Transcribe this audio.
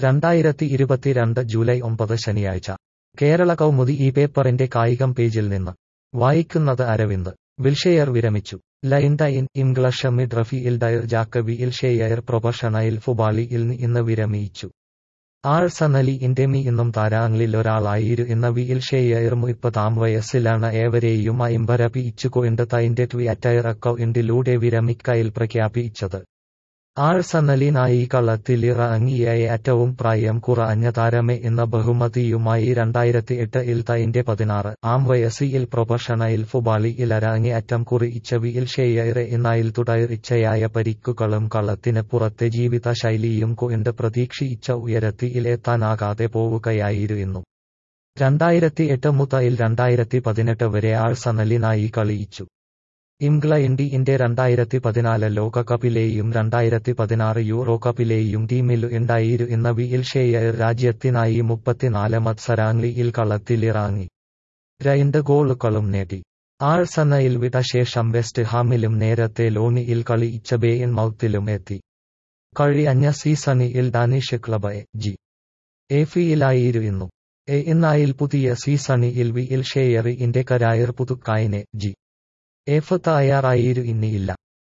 രണ്ടായിരത്തി ഇരുപത്തിരണ്ട് ജൂലൈ ഒമ്പത് ശനിയാഴ്ച കേരള കൗമുദി ഈ പേപ്പറിന്റെ കായികം പേജിൽ നിന്ന് വായിക്കുന്നത് അരവിന്ദ് വിൽഷെയർ വിരമിച്ചു ലൈൻഡൈൻ ഇംഗ്ലഷ് മിഡ്രഫിയിൽ ഡയർ ജാക്കബി ഇൽഷെയർ പ്രൊഫഷണൽ ഫുട്ബോളിൽ ഇന്ന് വിരമിച്ചു ആഴ്സണലി ഇന്റെമി ഇന്നും താരാങ്ങളിൽ ഒരാളായിരു ഇന്ന വിയിൽ ഷെയർ മുപ്പതാം വയസ്സിലാണ് ഏവരെയും അമ്പരപ്പിച്ചുകൊണ്ട് തൈന്റെ ട്വിറ്റർ അക്കൗണ്ടിലൂടെ വിരമിക്കയിൽ പ്രഖ്യാപിച്ചത് ആഴ്സണലിനായി കളത്തിലിറങ്ങിയ ഏറ്റവും പ്രായം കുറഞ്ഞ താരമേ എന്ന ബഹുമതിയുമായി രണ്ടായിരത്തി എട്ടിൽ തൈന്റെ പതിനാറ് ആം വയസ്സിൽ പ്രൊഫഷണൽ ഫുട്ബോളിൽ ഇറങ്ങി അറ്റം കുറിച്ച വിയിൽ ഷെയർ എന്നയിൽ തുടർച്ചയായ പരിക്കുകളും കളത്തിന് പുറത്തെ ജീവിത ശൈലിയും കൊണ്ട് പ്രതീക്ഷിച്ച ഉയരത്തിലെത്താനാകാതെ പോവുകയായിരുന്നു രണ്ടായിരത്തി എട്ട് മുതൽ രണ്ടായിരത്തി പതിനെട്ട് വരെ ആഴ്സണലിനായി കളിയിച്ചു ഇംഗ്ലണ്ടിന്റെ രണ്ടായിരത്തി പതിനാല് ലോകകപ്പിലെയും രണ്ടായിരത്തി പതിനാറ് യൂറോ കപ്പിലെയും ടീമിൽ ഉണ്ടായിരുന്ന വിയിൽ ഷെയർ രാജ്യത്തിനായി മുപ്പത്തിനാല് മത്സരങ്ങളിൽ കളത്തിലിറങ്ങി രണ്ട് ഗോളുകളും നേടി ആഴ്സണയിൽ വിട്ട ശേഷം വെസ്റ്റ് ഹാമിലും നേരത്തെ ലോണിയിൽ കളിയിച്ച ബേയൻ മൌത്തിലും എത്തി കഴിഞ്ഞ സീസണിൽ ഡാനിഷ് ക്ലബ് ജി എഫിയിലായിരുന്നു എ എന്നായിൽ പുതിയ സീസണിൽ വിയിൽ ഷെയറിന്റെ കരായർ പുതുക്കായിനെ ജി എഫ് തയ്യാറായിരു ഇന്നിയില്ല